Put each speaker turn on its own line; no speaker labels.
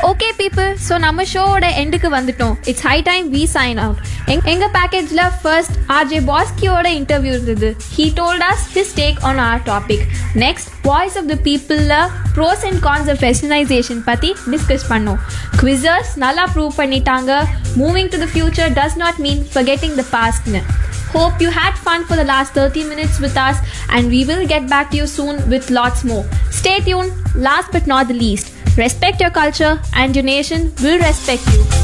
Okay people so நம்ம ஷோவோட எண்டுக்கு வந்துட்டோம் it's high time we sign out எங் எங்க பேக்கேஜ்ல ஃபர்ஸ்ட் ஆர்ஜே பாஸ்கியோட இன்டர்வியூ இருந்தது he told us his take on our topic next voice of the பீப்புளில் pros and cons of westernization பற்றி டிஸ்கஸ் பண்ணோம் குவிசர்ஸ் நல்லா ப்ரூவ் பண்ணிட்டாங்க moving to the future does not mean forgetting the pastனு Hope you had fun for the last 30 minutes with us, and we will get back to you soon with lots more. Stay tuned. Last but not the least, respect your culture, and your nation will respect you.